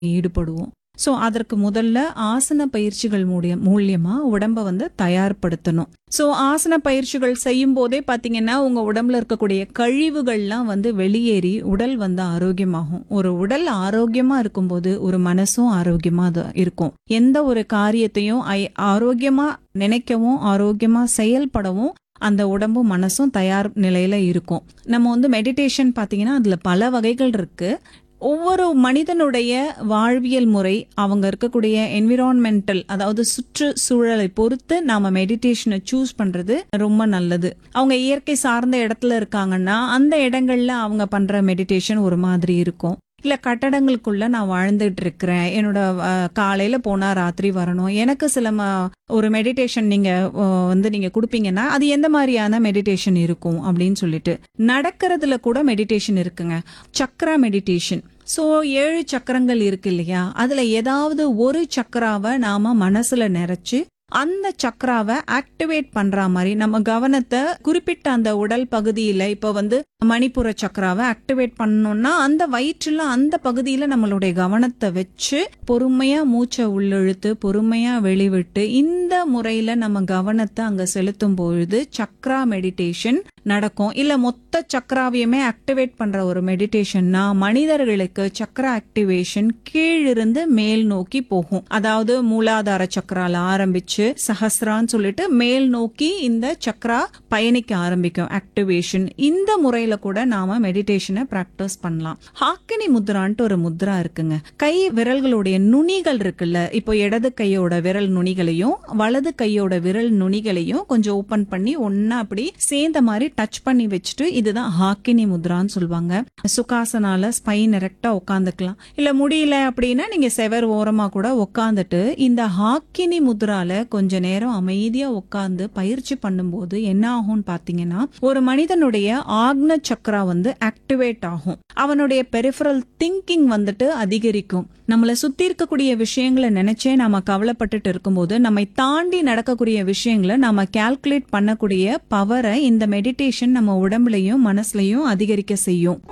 ஈடுபடுவோம் ஸோ அதற்கு முதல்ல ஆசன பயிற்சிகள் மூலிய மூலியமா உடம்ப வந்து தயார்படுத்தணும் ஸோ ஆசன பயிற்சிகள் செய்யும் போதே பார்த்தீங்கன்னா உங்க உடம்புல இருக்கக்கூடிய கழிவுகள்லாம் வந்து வெளியேறி உடல் வந்து ஆரோக்கியமாகும் ஒரு உடல் ஆரோக்கியமா இருக்கும்போது ஒரு மனசும் ஆரோக்கியமா அது இருக்கும் எந்த ஒரு காரியத்தையும் ஐ- ஆரோக்கியமா நினைக்கவும் ஆரோக்கியமா செயல்படவும் அந்த உடம்பும் மனசும் தயார் நிலையில இருக்கும் நம்ம வந்து மெடிடேஷன் பார்த்தீங்கன்னா அதுல பல வகைகள் இருக்கு ஒவ்வொரு மனிதனுடைய வாழ்வியல் முறை அவங்க இருக்கக்கூடிய என்விரான்மெண்டல் அதாவது சுற்றுச்சூழலை பொறுத்து நாம மெடிடேஷனை சூஸ் பண்றது ரொம்ப நல்லது அவங்க இயற்கை சார்ந்த இடத்துல இருக்காங்கன்னா அந்த இடங்கள்ல அவங்க பண்ற மெடிடேஷன் ஒரு மாதிரி இருக்கும் இல்ல கட்டடங்களுக்குள்ள நான் வாழ்ந்துட்டு இருக்கிறேன் என்னோட அஹ், காலையில போனா ராத்திரி வரணும் எனக்கு சில ம- ஒரு மெடிடேஷன் நீங்க அஹ், வந்து நீங்க கொடுப்பீங்கன்னா அது எந்த மாதிரியான மெடிடேஷன் இருக்கும் அப்படின்னு சொல்லிட்டு நடக்கிறதுல கூட மெடிடேஷன் இருக்குங்க சக்ரா மெடிடேஷன் ஸோ ஏழு சக்கரங்கள் இருக்கு இல்லையா அதுல ஏதாவது ஒரு சக்கராவை நாம மனசுல நிறைச்சு அந்த சக்கராவை ஆக்டிவேட் பண்ற மாதிரி நம்ம கவனத்தை குறிப்பிட்ட அந்த உடல் பகுதியில இப்ப வந்து மணிப்புர சக்கராவை ஆக்டிவேட் பண்ணணும்னா அந்த வயிற்றுல அந்த பகுதியில நம்மளுடைய கவனத்தை வச்சு பொறுமையா மூச்சை உள்ளிழுத்து பொறுமையா வெளிவிட்டு இந்த முறையில நம்ம கவனத்தை அங்க செலுத்தும் பொழுது சக்ரா மெடிடேஷன் நடக்கும் இல்ல மொத்த சக்கராவையுமே ஆக்டிவேட் பண்ற ஒரு மெடிடேஷன்னா மனிதர்களுக்கு சக்கரா ஆக்டிவேஷன் கீழிருந்து மேல் நோக்கி போகும் அதாவது மூலாதார சக்கரால ஆரம்பிச்சு சஹஸ்ரான்னு சொல்லிட்டு மேல் நோக்கி இந்த சக்கரா பயணிக்க ஆரம்பிக்கும் ஆக்டிவேஷன் இந்த முறையில கூட நாம மெடிடேஷனை பிராக்டிஸ் பண்ணலாம் ஹாக்கினி முத்ரான்ட்டு ஒரு முத்ரா இருக்குங்க கை விரல்களுடைய நுனிகள் இருக்குல்ல இப்போ இடது கையோட விரல் நுனிகளையும் வலது கையோட விரல் நுனிகளையும் கொஞ்சம் ஓபன் பண்ணி ஒன்னா அப்படி சேர்ந்த மாதிரி டச் பண்ணி வச்சுட்டு இதுதான் ஹாக்கினி முத்ரான்னு சொல்லுவாங்க சுகாசனால ஸ்பைன் எரெக்டா உட்காந்துக்கலாம் இல்ல முடியல அப்படின்னா நீங்க செவர் ஓரமா கூட உட்காந்துட்டு இந்த ஹாக்கினி முத்ரால கொஞ்ச நேரம் அமைதியா உட்கார்ந்து பயிற்சி பண்ணும்போது என்ன ஆகும்னு பாத்தீங்கன்னா ஒரு மனிதனுடைய ஆக்ன சக்ரா வந்து ஆக்டிவேட் ஆகும் அவனுடைய பெரிஃபரல் திங்கிங் வந்துட்டு அதிகரிக்கும் நம்மளை சுத்தி இருக்கக்கூடிய விஷயங்களை நினைச்சே நாம கவலைப்பட்டுட்டு இருக்கும்போது நம்மை தாண்டி நடக்கக்கூடிய விஷயங்களை நாம கால்குலேட் பண்ணக்கூடிய பவரை இந்த மெடிடேஷன் நம்ம உடம்புலயும் மனசுலயும் அதிகரிக்க செய்யும்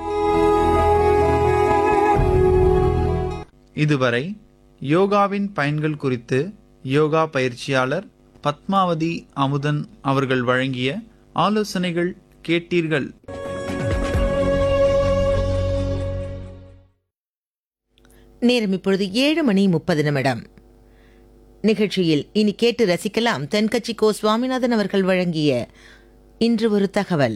இதுவரை யோகாவின் பயன்கள் குறித்து யோகா பயிற்சியாளர் பத்மாவதி அமுதன் அவர்கள் வழங்கிய ஆலோசனைகள் கேட்டீர்கள் நேரம் இப்பொழுது ஏழு மணி முப்பது நிமிடம் நிகழ்ச்சியில் இனி கேட்டு ரசிக்கலாம் தென்கட்சி கோ சுவாமிநாதன் அவர்கள் வழங்கிய இன்று ஒரு தகவல்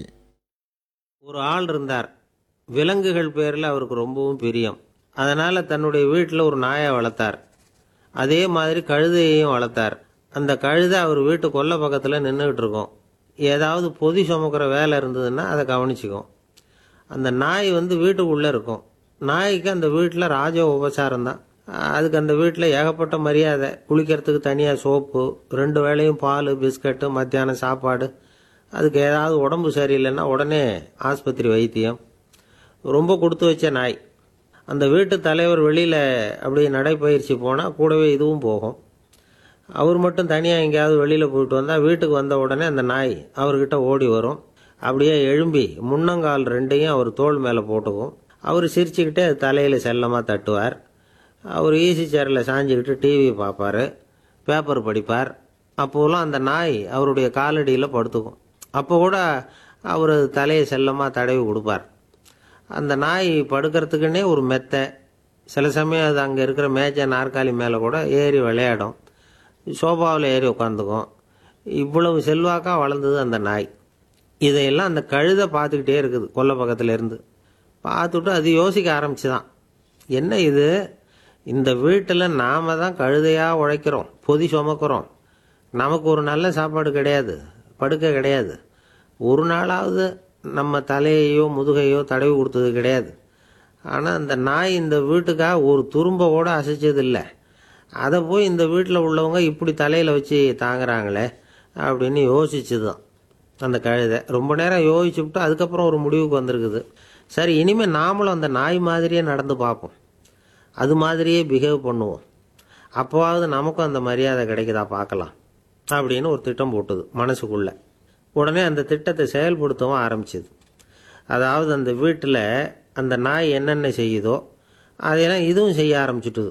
ஒரு ஆள் இருந்தார் விலங்குகள் பேரில் அவருக்கு ரொம்பவும் பிரியம் அதனால் தன்னுடைய வீட்டில் ஒரு நாயை வளர்த்தார் அதே மாதிரி கழுதையையும் வளர்த்தார் அந்த கழுதை அவர் வீட்டு கொல்லை பக்கத்தில் நின்றுக்கிட்டு இருக்கும் ஏதாவது பொதி சுமக்கிற வேலை இருந்ததுன்னா அதை கவனிச்சுக்கும் அந்த நாய் வந்து வீட்டுக்குள்ளே இருக்கும் நாய்க்கு அந்த வீட்டில் ராஜ உபசாரம் தான் அதுக்கு அந்த வீட்டில் ஏகப்பட்ட மரியாதை குளிக்கிறதுக்கு தனியாக சோப்பு ரெண்டு வேளையும் பால் பிஸ்கட்டு மத்தியானம் சாப்பாடு அதுக்கு ஏதாவது உடம்பு சரியில்லைன்னா உடனே ஆஸ்பத்திரி வைத்தியம் ரொம்ப கொடுத்து வச்ச நாய் அந்த வீட்டு தலைவர் வெளியில் அப்படி நடைப்பயிற்சி போனால் கூடவே இதுவும் போகும் அவர் மட்டும் தனியாக எங்கேயாவது வெளியில் போயிட்டு வந்தால் வீட்டுக்கு வந்த உடனே அந்த நாய் அவர்கிட்ட ஓடி வரும் அப்படியே எழும்பி முன்னங்கால் ரெண்டையும் அவர் தோள் மேலே போட்டுக்கும் அவர் சிரிச்சுக்கிட்டே அது தலையில் செல்லமாக தட்டுவார் அவர் ஈசி சேரில் சாஞ்சிக்கிட்டு டிவி பார்ப்பார் பேப்பர் படிப்பார் அப்போலாம் அந்த நாய் அவருடைய காலடியில் படுத்துக்கும் அப்போ கூட அவர் தலையை செல்லமாக தடவி கொடுப்பார் அந்த நாய் படுக்கிறதுக்குன்னே ஒரு மெத்தை சில சமயம் அது அங்கே இருக்கிற மேஜை நாற்காலி மேலே கூட ஏறி விளையாடும் சோபாவில் ஏறி உட்காந்துக்கும் இவ்வளவு செல்வாக்காக வளர்ந்தது அந்த நாய் இதையெல்லாம் அந்த கழுதை பார்த்துக்கிட்டே இருக்குது கொல்லை பக்கத்துல இருந்து பார்த்துட்டு அது யோசிக்க ஆரம்பிச்சுதான் என்ன இது இந்த வீட்டில் நாம தான் கழுதையாக உழைக்கிறோம் பொதி சுமக்கிறோம் நமக்கு ஒரு நல்ல சாப்பாடு கிடையாது படுக்கை கிடையாது ஒரு நாளாவது நம்ம தலையையோ முதுகையோ தடவி கொடுத்தது கிடையாது ஆனால் அந்த நாய் இந்த வீட்டுக்காக ஒரு துரும்ப கூட அசைச்சதில்லை அதை போய் இந்த வீட்டில் உள்ளவங்க இப்படி தலையில் வச்சு தாங்குறாங்களே அப்படின்னு யோசிச்சுது தான் அந்த கழுதை ரொம்ப நேரம் யோசிச்சுவிட்டு அதுக்கப்புறம் ஒரு முடிவுக்கு வந்திருக்குது சரி இனிமேல் நாமளும் அந்த நாய் மாதிரியே நடந்து பார்ப்போம் அது மாதிரியே பிஹேவ் பண்ணுவோம் அப்போவாவது நமக்கும் அந்த மரியாதை கிடைக்குதா பார்க்கலாம் அப்படின்னு ஒரு திட்டம் போட்டுது மனசுக்குள்ள உடனே அந்த திட்டத்தை செயல்படுத்தவும் ஆரம்பிச்சுது அதாவது அந்த வீட்டில் அந்த நாய் என்னென்ன செய்யுதோ அதையெல்லாம் இதுவும் செய்ய ஆரம்பிச்சுட்டுது